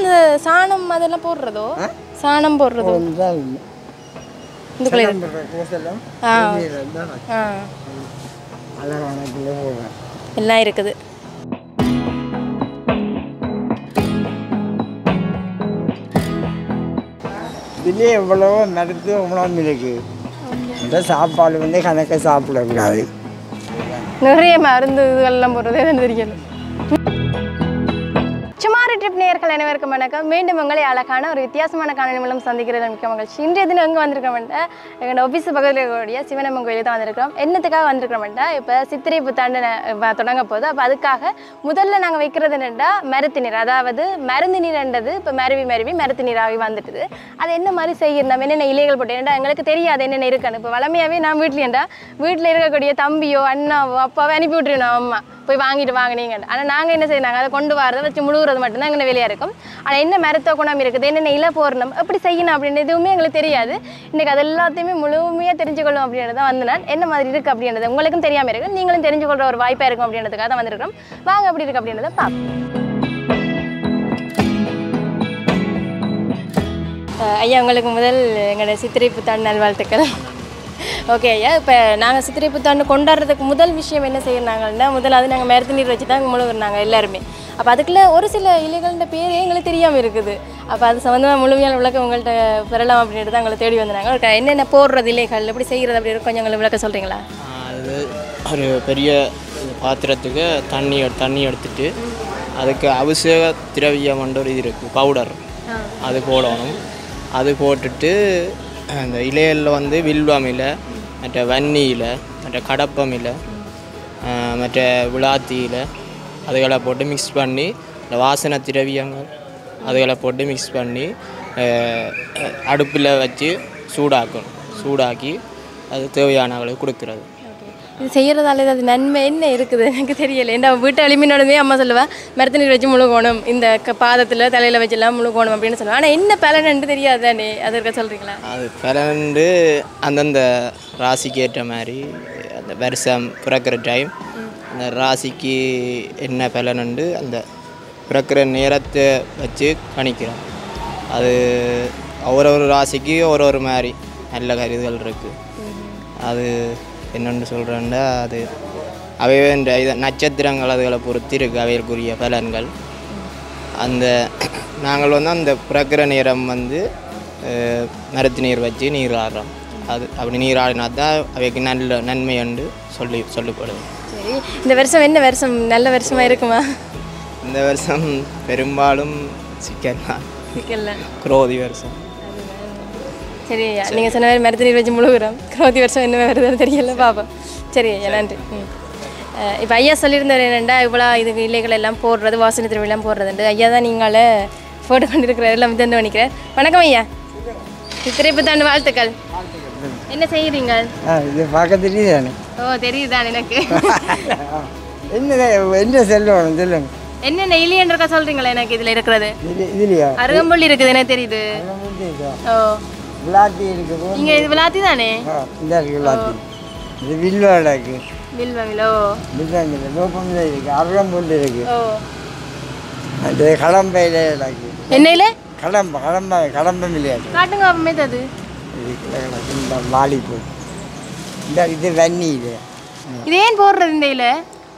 சாணம் அதெல்லாம் போடுறதோ சாணம் போடுறதோ இதுதான் இல்லை இதுக்குள்ள இருக்கு. நம்புற கோசெல்லாம் ஆ வெளியில தான் ஆ அழகான கிலோ போவேன் எல்லாம் இருக்குது இதுலேயே எவ்வளவோ மருத்துவ உணவும் இருக்கு இந்த சாப்பாடு வந்து கணக்கை சாப்பிடக்கூடாது நிறைய மருந்து இதுகள்லாம் போடுறது எதுன்னு தெரியல சுமார் ட்ரிப் நேர்கள் அனைவருக்கும் வணக்கம் மீண்டும் உங்களை அழகான ஒரு வித்தியாசமான காணொலி மூலம் சந்திக்கிறது மிக்க மகிழ்ச்சி இன்றைய தினம் எங்கே வந்திருக்கோம்ட்ட எங்களோட ஆஃபீஸ் பக்கத்தில் இருக்கக்கூடிய சிவனம்மன் கோயிலுக்கு தான் வந்திருக்கிறோம் என்னத்துக்காக வந்திருக்கிறோம்ட்டா இப்போ சித்திரை புத்தாண்டு ந- வ- தொடங்க போகுது அப்போ அதுக்காக முதல்ல நாங்கள் வைக்கிறது என்னென்னா மருத்து நீர் அதாவது மருந்து நீர்ன்றது இப்போ மருவி மருவி மருத்து நீராகி வந்துட்டுது அது என்ன மாதிரி செய்யணும் நம்ம என்னென்ன இலைகள் போட்டு ஏன்டா எங்களுக்கு தெரியாது என்னென்ன இருக்குன்னு இப்போ வளமையாகவே நான் வீட்லேயேண்டா வீட்டில் இருக்கக்கூடிய தம்பியோ அண்ணாவோ அப்பாவோ அனுப்பி விட்டுருணும் அம்மா போய் வாங்கிட்டு வாங்கினீங்க ஆனால் நாங்கள் என்ன செய்யணும் அதை கொண்டு வரதை வச்சு முழுகிறது மட்டும்தான் எங்கள் வேலையாக இருக்கும் ஆனால் என்ன மருத்துவ குணம் இருக்குது என்னென்ன இலை போடணும் எப்படி செய்யணும் அப்படின்னு எதுவுமே எங்களுக்கு தெரியாது இன்றைக்கி அது எல்லாத்தையுமே முழுமையாக தெரிஞ்சுக்கொள்ளும் அப்படின்றது தான் வந்து நான் என்ன மாதிரி இருக்குது அப்படின்றது உங்களுக்கும் தெரியாமல் இருக்கு நீங்களும் தெரிஞ்சுக்கொள்கிற ஒரு வாய்ப்பாக இருக்கும் அப்படின்றதுக்காக தான் வந்திருக்கிறோம் வாங்க எப்படி இருக்குது அப்படின்றத பார்ப்போம் அஹ் ஐயா உங்களுக்கு முதல் எங்களோட சித்திரை புத்தாண்டு நல்வாழ்த்துக்கள் ஓகே ஐயா இப்போ நாங்கள் சித்திரை புத்தாண்டு கொண்டாடுறதுக்கு முதல் விஷயம் என்ன செய்யறாங்கன்னா முதலாவது நாங்கள் மருத்து நீர் வச்சு தான் முழுகுறாங்க எல்லாருமே அப்போ அதுக்குள்ள ஒரு சில இலைகளோட பேரே எங்களுக்கு தெரியாமல் இருக்குது அப்போ அது சம்மந்தமாக முழுமையான விளக்கம் உங்கள்கிட்ட பெறலாம் அப்படின்ட்டு தான் எங்களை தேடி வந்தாங்க ஒரு என்னென்ன போடுறது இலைகள் எப்படி செய்கிறது அப்படி கொஞ்சம் எங்களுக்கு விளக்க சொல்கிறீங்களா அது ஒரு பெரிய பாத்திரத்துக்கு தண்ணி எடு- தண்ணி எடுத்துட்டு அதுக்கு அபிஷேக திரவியம் ஒரு இது இருக்குது பவுடர் அது போடணும் அது போட்டுட்டு அந்த இலைகளில் வந்து வில்வம் இலை மற்ற வன்னி இலை மற்ற கடப்பம் இலை ஆஹ் மற்ற விளாத்தி இலை அதுகளை போட்டு மிக்ஸ் பண்ணி இந்த வாசனை திரவியங்கள் அதுகளை போட்டு மிக்ஸ் பண்ணி அடுப்பில் வச்சு சூடாக்கணும் சூடாக்கி அது தேவையான அளவு கொடுக்குறது இது செய்கிறதால அது நன்மை என்ன இருக்குது எனக்கு தெரியல ஏன்டா வீட்டு எளிமையோடமே அம்மா சொல்லுவா மரத்து நீர் வச்சு முழுகணும் இந்த க பாதத்தில் தலையில் வச்செல்லாம் முழுகணும் அப்படின்னு சொல்லுவேன் ஆனால் என்ன பலனுன்னு தெரியாது தானே அது இருக்க சொல்கிறீங்களா அது பிறந்து அந்தந்த ராசிக்கு ஏற்ற மாதிரி அந்த வருஷம் பிறக்கிற டைம் அந்த ராசிக்கு என்ன பலனுண்டு அந்த பிறக்கிற நேரத்தை வச்சு கணிக்கிறோம் அது ஒரு ஒரு ராசிக்கு ஒரு ஒரு மாதிரி நல்ல கருதுகள் இருக்குது அது என்னென்னு சொல்கிறேன்னா அது அவைய இந்த இது நட்சத்திரங்கள் அதுகளை பொறுத்து இருக்குது அவைகளுக்குரிய பலன்கள் அந்த நாங்கள் வந்து அந்த பிறக்கிற நேரம் வந்து அஹ், மரத்து நீர் வச்சு நீர் ஆடுறோம் அது அப்படி நீர் ஆடினா தான் அவைக்கு நல்ல நன்மை என்று சொல்லி சொல்லப்படுது சரி இந்த வருஷம் என்ன வருஷம் நல்ல வருஷமாக இருக்குமா இந்த வருஷம் பெரும்பாலும் சிக்கன் தான் இல்லை குரோதி வருஷம் சரி ஐயா நீங்கள் சொன்ன மாதிரி மரத்து நீர் வச்சு முழுகுறோம் கிரோதி வருஷம் என்ன வருதுன்னு தெரியல பார்ப்போம் சரி ஐயா நன்றி ம் இப்போ ஐயா சொல்லியிருந்தார் என்னென்னா இவ்வளோ இது இலைகள் எல்லாம் போடுறது வாசனை திருவிழாம் போடுறதுண்டு ஐயா தான் நீங்களே போட்டு கொண்டிருக்கிறார் எல்லாம் வந்து பண்ணிக்கிறேன் வணக்கம் ஐயா சித்திரை புத்தாண்டு வாழ்த்துக்கள் என்ன செய்கிறீங்க ஆ இது பார்க்க தெரியுதானே ஓ தெரியுதான் எனக்கு என்ன என்ன செல்லணும் சொல்லுங்க என்னென்ன இலியன்றக்கா சொல்கிறீங்களா எனக்கு இதில் இருக்கிறது இது இதுலையா அருகம்புல் இருக்குது எனக்கு தெரியுது ஓ விளாத்தி இருக்கு போ. நீங்கள் இது விளாத்தி தானே ஆ, இந்த இருக்கு விளாத்தி இது வில்வாடை இருக்கு வில்வமிலோ வில்வாங்க லோப்பமில் இருக்கு அருகம்புல் இருக்கு ஓ அது கடம்பையில் இருக்கு என்னையில கடம்ப கடம்ப கடம்பம் இல்லையாது காட்டுங்க அப்பமே அது இதுக்குள்ள கிடக்கு இந்த வாலிப்பூ இந்த இது வன்னி இது இது ஏன் போடுறது இந்த இல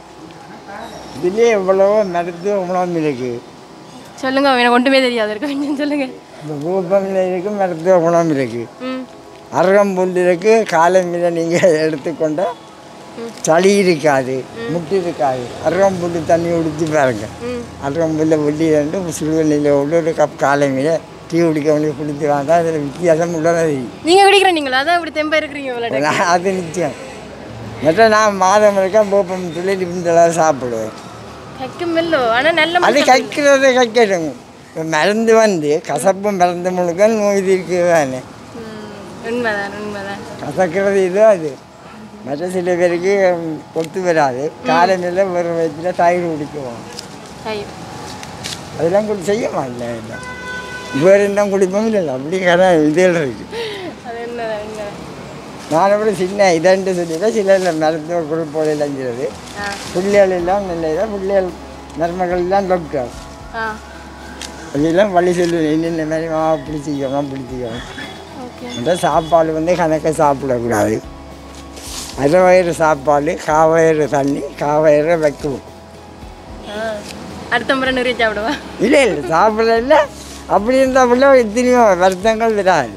இதுலேயே எவ்வளவோ மருத்துவ உணவும் இருக்கு சொல்லுங்க எனக்கு ஒன்றுமே தெரியாது இருக்கு கொஞ்சம் சொல்லுங்க இந்த ரூபமில் இருக்கு மருத்துவ குணம் இருக்கு ம் அருகம்புல் இருக்கு காலமில் நீங்கள் எடுத்துக்கொண்ட சளி இருக்காது முட்டு இருக்காது அருகம்புல் தண்ணி உடிச்சு பாருங்க ம் அருகம்புல்ல வெள்ளி ரெண்டு சுடுதண்ணியில் உள்ள ஒரு கப் காலமில் டீ குடிக்க வேண்டிய குடித்து வந்தால் அதில் வித்தியாசம் உள்ளது நீங்க குடிக்கிறீங்களா அதான் இப்படி தெம்பா இருக்கிறீங்க இவ்வளோ நான் அது நிச்சயம் மற்ற நான் மாதம் இருக்கேன் போப்பம் துளி பிந்தெல்லாம் சாப்பிடுவேன் கக்கும் இல்லோ ஆனா நல்ல அது கற்கிறது கற்கட்டும் இப்ப மருந்து வந்து கசப்பு மருந்து முழுக்க நோய் இருக்குது தானே ம், உண்மைதான் உண்மைதான் கசக்கிறது இது அது மற்ற சில பேருக்கு ஒத்து வராது காலநிலை ஒரு வயத்தில் தயிர் குடிக்குவோம் ஐயோ அதெல்லாம் குடி செய்யமா இல்லை இல்லை வேறு என்ன குடிப்போம் இல்லை அப்படி கதை இதில் இருக்குது அது என்னதான் உண்மைதான் நான் கூட சின்ன இதண்டு சொல்லிதான் சில மருத்துவ குறிப்போடு இளைஞது ஆ பிள்ளைகள் எல்லாம் நல்ல இதாக பிள்ளைகள் மருமகள் எல்லாம் டாக்டர் ஆ அதெல்லாம் வழி சொல்லுவேன் என்னென்ன மாதிரி மாவை பிடிச்சிக்கணும் பிடிச்சிக்கணும் ஓகே அந்த சாப்பாடு வந்து கணக்க சாப்பிடக்கூடாது அரை வயிறு சாப்பாடு காவயிறு தண்ணி காவயிறு வைக்கணும் அடுத்த முறை நிறைய சாப்பிடுவா இல்லை இல்லை சாப்பிடல அப்படி இருந்தால் பிள்ளை எத்தனையோ வருத்தங்கள் வராது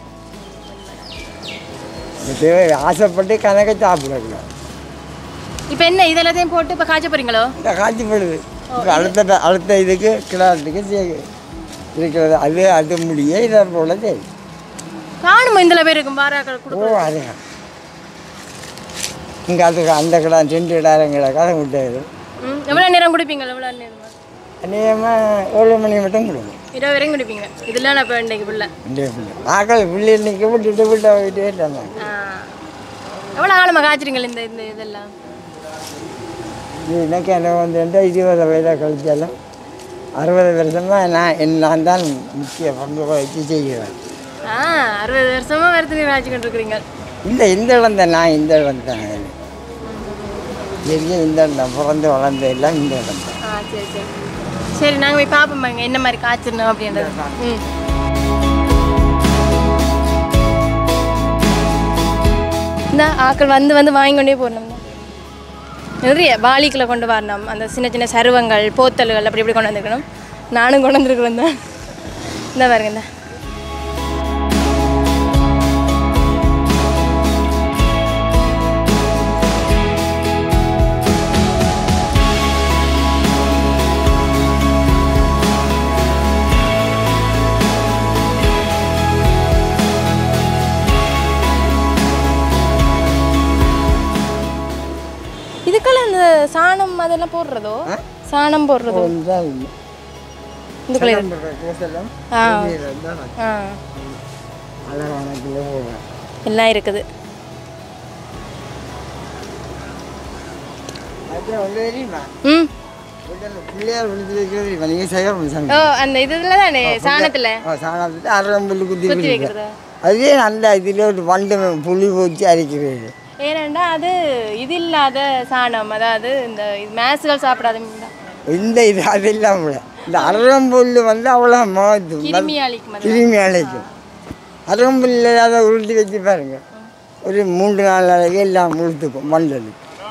இது ஆசைப்பட்டு கணக்க சாப்பிடக்கூடாது இப்போ என்ன இதெல்லாத்தையும் போட்டு இப்போ காய்ச்ச போறீங்களோ இந்த காய்ச்சி போடுது இப்போ அடுத்த அடுத்த இதுக்கு கிளாத்துக்கு சே- இருக்கிறது அது அது முடிய இதை போல சரி காணுமா இந்த பேர் இருக்கும் பாராக்கள் ஓ கொடுக்கும் அதுங்க இங்கே அதுக்கு அந்த கிடா ரெண்டு கிடாரம் கிடக்கா அதை விட்டது ம் எவ்வளோ நேரம் குடிப்பீங்க எவ்வளோ நேரம் அநேகமாக ஏழு மணி மட்டும் கொடுக்கும் இரவு வரையும் குடிப்பீங்க இதெல்லாம் நான் இப்போ இன்றைக்கு பிள்ளை இந்த பிள்ளை ஆக்கள் பிள்ளை நிற்க விட்டுட்டு விட்டு போயிட்டே இருந்தாங்க ஆ எவ்வளோ ஆழமாக காய்ச்சிருங்கள் இந்த இந்த இதெல்லாம் இது எனக்கு என்ன வந்து இருபது வயதாக கழிச்சாலும் அறுபது வருஷமாக நான் என் நான் தான் முக்கிய பங்கு வச்சு செய்கிறேன் ஆ அறுபது வருஷமா வருத்தனை காய்ச்சிக்கிட்டு இருக்கிறீங்க இல்லை இந்த இடம் தான் நான் இந்த இடம் தான் பெரிய இந்த இடம் தான் பிறந்து வளர்ந்த எல்லாம் இந்த இடம் தான் ஆ சரி சரி சரி நாங்கள் போய் பார்ப்போம் பாருங்க என்ன மாதிரி காய்ச்சிடணும் அப்படின்றது ம் இந்த ஆக்கள் வந்து வந்து வாங்கி கொண்டே போடணும் நிறைய வாளிக்குள்ள கொண்டு வரணும் அந்த சின்ன சின்ன சருவங்கள் போத்தல்கள் அப்படி இப்படி கொண்டு வந்திருக்கணும் நானும் கொண்டு வந்திருக்கிறேன் தான் இந்த பாருங்க இந்த இதுக்கெல்லாம் இந்த சாணம் அதெல்லாம் போடுறதோ சாணம் போடுறதோ இதுதான் இல்லை இதுக்குள்ள இது. நம்புற கோசெல்லாம் ஆ இதுல தான் ஆ அழகான கிலோ போடுறேன் எல்லாம் இருக்குது அது ஒன்று தெரியுமா ம் உடல்ல பிள்ளையார் விழுந்து வைக்கிறது தெரியுமா நீங்கள் செய்ய ஓ அந்த இதுல தானே சாணத்துல சாணத்துட்டு அரைம்புல்லு குத்தி குத்தி பிடிக்கிறேன் வைக்கிறது அதே நல்ல இதில் ஒரு வண்டு புளி பூச்சி அரைக்கிறது ஏனண்டா அது இது இல்லாத சாணம் அதாவது இந்த இது மேசுகள் சாப்பிடாத மீன் தான். இந்த இது அது இல்லாமல் இந்த அரைம்புல் வந்து அவ்வளோ மோது கிருமி அழிக்கும் அது. கிருமி அழைக்கும் அரைம்புல் இல்லாத உருட்டி வச்சு பாருங்க ஒரு மூன்று நாலு நாளைக்கு எல்லாம் உளுத்துக்கும் மண்டல்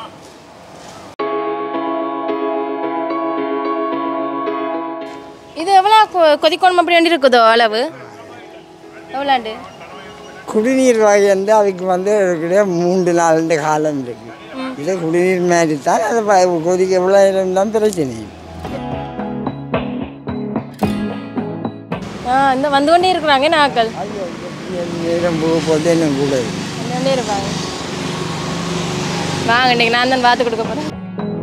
இது எவ்வளோ கொ- கொதிக்கணும் அப்படி வேண்டி இருக்குதோ அளவு எவ்வளோண்டு குடிநீர் வகை வந்து அதுக்கு வந்து இருக்கிற மூன்று நாலு காலம் இருக்கு இது குடிநீர் மாதிரி தான் அதை ப- கொதிக்க எவ்வளோ இருந்தாலும் பிரச்சனை இல்லை. ஆ இந்த வந்து கொண்டே இருக்கிறாங்க நாக்கள் ஐயோ, எப்படி நேரம் போக போட்டு இன்னும் கூட இருக்கு. வந்து கொண்டே இருப்பாங்க வாங்க இன்னைக்கு நான் தான் பார்த்து கொடுக்க போகிறேன்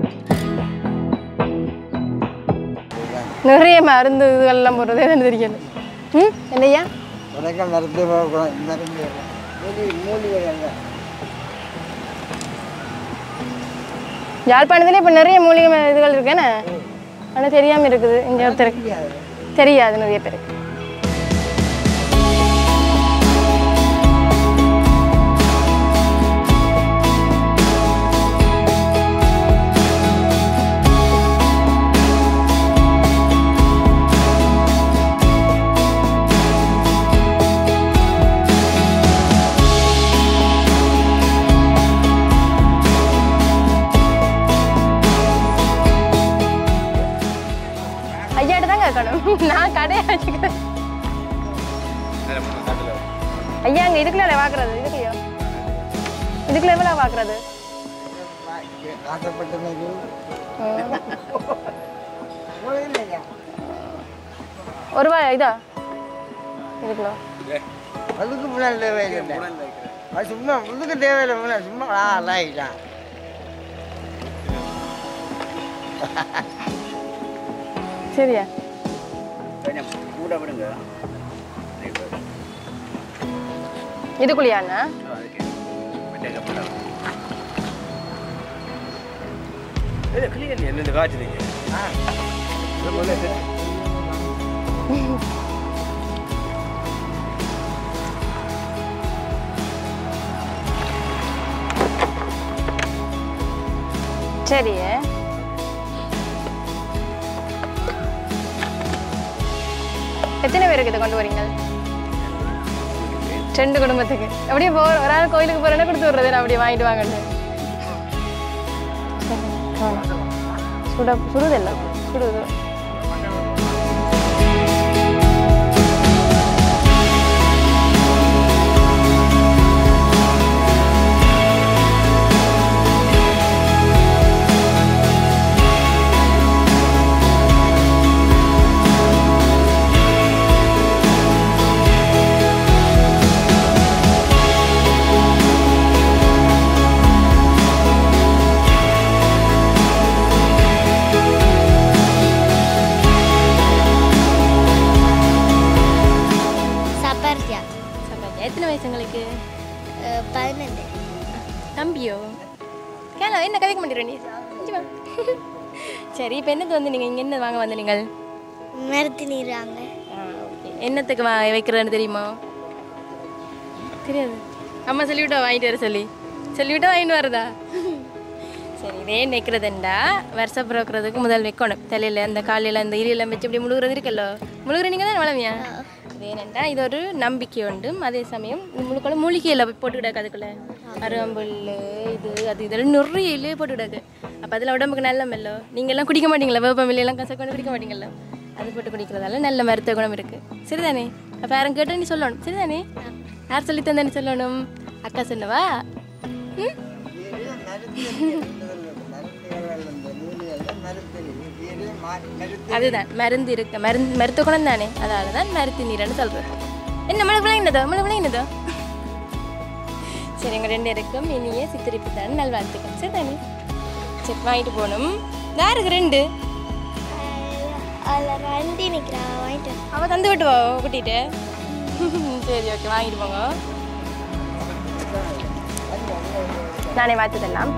நிறைய மருந்து இதுகள்லாம் போடுறது எதுன்னு தெரியல ம் இல்லையா உனக்கு மருந்து போகணும் மருந்து மூலிகை மூலிகை எல்லாம் யாழ்ப்பாணத்துல இப்போ நிறைய மூலிகை ம- இதுகள் இருக்கேன்னு ஆனால் தெரியாமல் இருக்குது இங்கே ஒருத்தருக்கு தெரியாது நிறைய பேருக்கு ஐயாட்ட தான் கேட்கணும் நான் கடையை வச்சுக்கிறேன் ஐயா அங்கே இதுக்குள்ள பார்க்குறது இதுக்குலையோ இதுக்குள்ள எவ்வளோ பார்க்குறது ஆசைப்பட்ட மாதிரி ஒரு ரூபா இதா இதுக்குள்ள அதுக்கு முன்னாடி தேவையில்லை அது சும்மா உள்ளுக்கு தேவையில்லை முன்னாடி சும்மா ஆ ரைட்டா சரியா இதுக்குள்ளையாண்ணா என்னென்ன காய்ச்சலீங்க சரி எத்தனை பேருக்கு இதை கொண்டு வரீங்க ரெண்டு குடும்பத்துக்கு அப்படியே போ ஒரு ஆள் கோயிலுக்கு போறேன்னா கொடுத்து விடுறது நான் அப்படியே வாங்கிட்டு வாங்கன்னு சுட சுடுதில்ல சுடுது சபர்யா சப்பாத்தி எத்தனை வயசு உங்களுக்கு பதினெண்டு தம்பியோ கேள என்ன கதைக்க மாட்டேற நீ இங்க வா. சரி இப்போ என்னது வந்து நீங்கள் இங்கே என்ன வாங்க வந்து நீங்கள் மருத்து நீராங்க ஓகே என்னத்துக்கு வா வைக்கிறதுன்னு தெரியுமா தெரியாது அம்மா சொல்லிவிட்டா வாங்கிட்டு வர சொல்லி சொல்லிவிட்டா வாங்கிட்டு வரதா சரி இதே நிற்கிறதுண்டா வருஷ பிறக்கிறதுக்கு முதல் வைக்கணும் தலையில் அந்த காலையில் அந்த இரியெல்லாம் வச்சு இப்படி முழுகிறது இருக்குல்ல முழுகிற நீங்கள் தான் வளமையா இது என்னண்டா இது ஒரு நம்பிக்கை உண்டு அதே சமயம் இது முழுக்கோட மூலிகையில் போட்டு கிடக்கு அதுக்குள்ள அருகம்புல் இது அது இதெல்லாம் நிறைய இலையே போட்டு கிடக்கு அப்போ அதில் உடம்புக்கு நல்ல மெல்லோ நீங்கள் எல்லாம் குடிக்க மாட்டீங்களா வேப்பமில்லாம் கசக்கொண்டு குடிக்க மாட்டீங்களா அது போட்டு குடிக்கிறதால நல்ல மருத்துவ குணம் இருக்குது சரிதானே அப்போ யாரும் கேட்டால் நீ சொல்லணும் சரிதானே யார் சொல்லி தந்தா நீ சொல்லணும் அக்கா சொன்னவா ம் அதுதான் மருந்து இருக்கு மருந்து மருத்துவ குணம் தானே அதனால தான் மருத்து நீரன்னு சொல்றது என்ன மழை விளையினதோ மழை விளையினதோ சரி எங்கள் ரெண்டு இருக்கும் இனிய சித்திரிப்பு தான் நல்வாழ்த்துக்கள் சரி தானே சரி வாங்கிட்டு போகணும் யாருக்கு ரெண்டு அதில் வண்டி நிற்கிறா வாங்கிட்டு வா. அவள் தந்து விட்டு வா கூட்டிகிட்டு சரி ஓகே வாங்கிட்டு போங்க நானே மாற்றி தரலாம்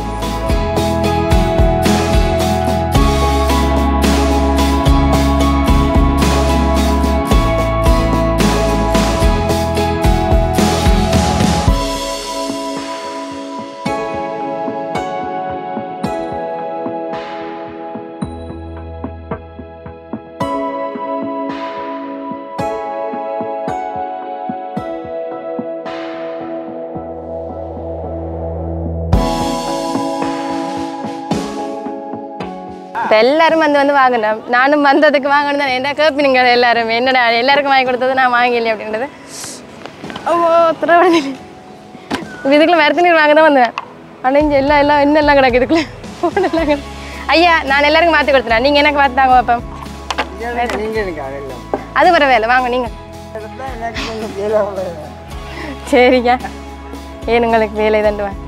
இப்போ எல்லாரும் வந்து வந்து வாங்கினோம் நானும் வந்ததுக்கு வாங்கணும் தான் என்ன கேட்பீங்க எல்லாரும் என்னடா எல்லாருக்கும் வாங்கி கொடுத்தது நான் வாங்கலையே அப்படின்றது ஓ திரவணி இதுக்குள்ள மரத்து நீர் வாங்க தான் வந்தேன் ஆனால் இங்கே எல்லாம் எல்லாம் இன்னும் எல்லாம் கிடக்கு இதுக்குள்ள போனெல்லாம் கிடக்கு ஐயா நான் எல்லாருக்கும் மாற்றி கொடுத்துறேன் நீங்கள் எனக்கு மாற்றி தாங்க வைப்பேன் நீங்கள் எனக்கு அதெல்லாம் அது வர வேலை வாங்க நீங்கள் அதுதான் எனக்கு கொஞ்சம் வேலை உள்ளது. சரிங்க ஏன் உங்களுக்கு வேலை தண்டுவேன்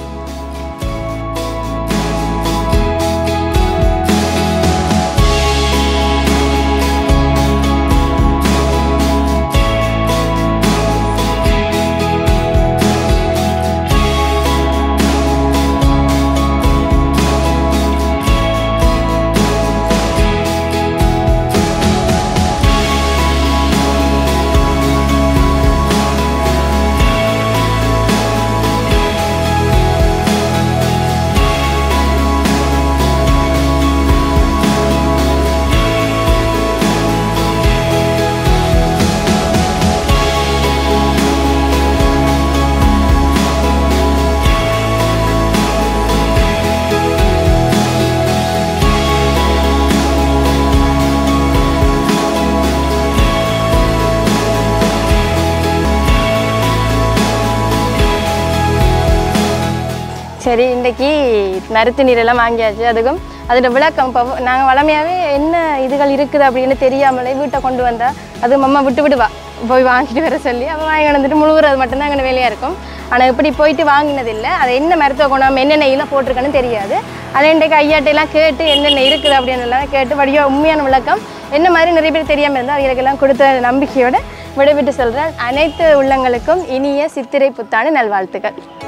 சரி இன்றைக்கி மருத்து நீரெல்லாம் வாங்கியாச்சு அதுக்கும் அதோட விளக்கம் இப்போ நாங்கள் வளமையாகவே என்ன இதுகள் இருக்குது அப்படின்னு தெரியாமலே வீட்டை கொண்டு வந்தால் அது அம்மா விட்டு விடுவா போய் வாங்கிட்டு வர சொல்லி அவள் வாங்கி வந்துட்டு முழுகுறது மட்டும்தான் அங்கே வேலையாக இருக்கும் ஆனால் இப்படி போயிட்டு வாங்கினதில்லை அது என்ன மருத்துவ குணம் என்னென்ன இதெல்லாம் போட்டிருக்கன்னு தெரியாது அதை இன்றைக்கு ஐயாட்டையெல்லாம் கேட்டு என்னென்ன இருக்குது அப்படின்னு எல்லாம் கேட்டு வடிவா உண்மையான விளக்கம் என்ன மாதிரி நிறைய பேர் தெரியாமல் இருந்தால் அவங்களுக்கெல்லாம் கொடுத்த நம்பிக்கையோட விடைபெற்று சொல்கிறேன் அனைத்து உள்ளங்களுக்கும் இனிய சித்திரை புத்தாண்டு நல்வாழ்த்துக்கள்